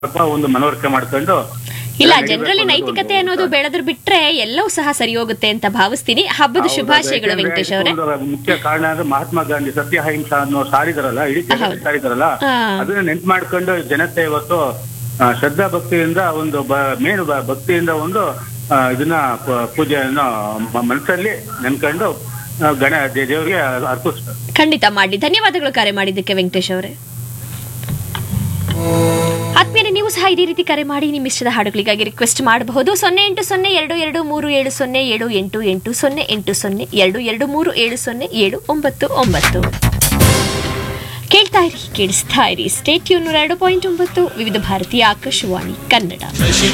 ಸ್ವಲ್ಪ ಒಂದು ಮನವರಿಕೆ ಮಾಡ್ಕೊಂಡು ಇಲ್ಲ ನಡಿಬೇಕು ಜನರಲ್ಲಿ ಅನ್ನೋದು ನೈತಿಕತೆ ಒಂದು ಅನ್ನೋದು ಬೆಳೆದ್ರು ಬಿಟ್ರೆ ಎಲ್ಲವೂ ಸಹ ಸರಿ ಹೋಗುತ್ತೆ ಅಂತ ಭಾವಿಸ್ತೀನಿ ಹಬ್ಬದ ಹೌದು, ಶುಭಾಶಯಗಳು ಯಾಕೆಂದ್ರೆ ವೆಂಕಟೇಶ್ ಅವರೇ ಒಂದು ಮುಖ್ಯ ಕಾರಣ ಅಂದ್ರೆ ಮಹಾತ್ಮ ಗಾಂಧಿ ಸತ್ಯಹಿಂಸಾ ಅನ್ನೋ ಸಾರಿದಾರಲ್ಲ ಇಡೀ ಜಗತ್ತಿಗೆ ಹೌದು. ಸಾರಿದಾರಲ್ಲ ಹಾ. ಅದನ್ನ ನೆನ್ಪು ಮಾಡ್ಕೊಂಡು ಜನತೆ ಇವತ್ತು ಆ, ಶ್ರದ್ಧಾ ಭಕ್ತಿಯಿಂದ ಒಂದು ಮೇನು ಭಕ್ತಿಯಿಂದ ಒಂದು ಆ, ಇದನ್ನ ಪ- ಪೂಜೆಯನ್ನು ಮ- ಮನಸ್ಸಲ್ಲಿ ನೆನ್ಕೊಂಡು ಆ, ಗಣ ದೇ- ದೇವರಿಗೆ ಅರ್ಪಿಸ್ತಾರೆ ಖಂಡಿತ ಮಾಡಿ ಧನ್ಯವಾದಗಳು ಕರೆ ಮಾಡಿದ್ದಕ್ಕೆ ವೆಂಕಟೇಶ್ ಅವರೇ ಆದ್ಮೇಲೆ ನೀವು ಸಹ ಇದೇ ರೀತಿ ಕರೆ ಮಾಡಿ ನಿಮ್ಮ ಇಷ್ಟದ ಹಾಡುಗಳಿಗಾಗಿ ರಿಕ್ವೆಸ್ಟ್ ಮಾಡಬಹುದು ಸೊನ್ನೆ ಎಂಟು ಸೊನ್ನೆ ಎರಡು ಎರಡು ಮೂರು ಏಳು ಸೊನ್ನೆ ಏಳು ಎಂಟು ಎಂಟು ಸೊನ್ನೆ ಎಂಟು ಸೊನ್ನೆ ಎರಡು ಎರಡು ಮೂರು ಏಳು ಸೊನ್ನೆ ಏಳು ಒಂಬತ್ತು ಒಂಬತ್ತು ಕೇಳ್ತಾ ಇರಿ ಕೇಳಿಸ್ತಾ ಇರಿ ಸ್ಟೇಟ್ ನೂರ ಎರಡು ಪಾಯಿಂಟ್ ಒಂಬತ್ತು ವಿವಿಧ ಭಾರತೀಯ ಆಕಾಶವಾಣಿ ಕನ್ನಡ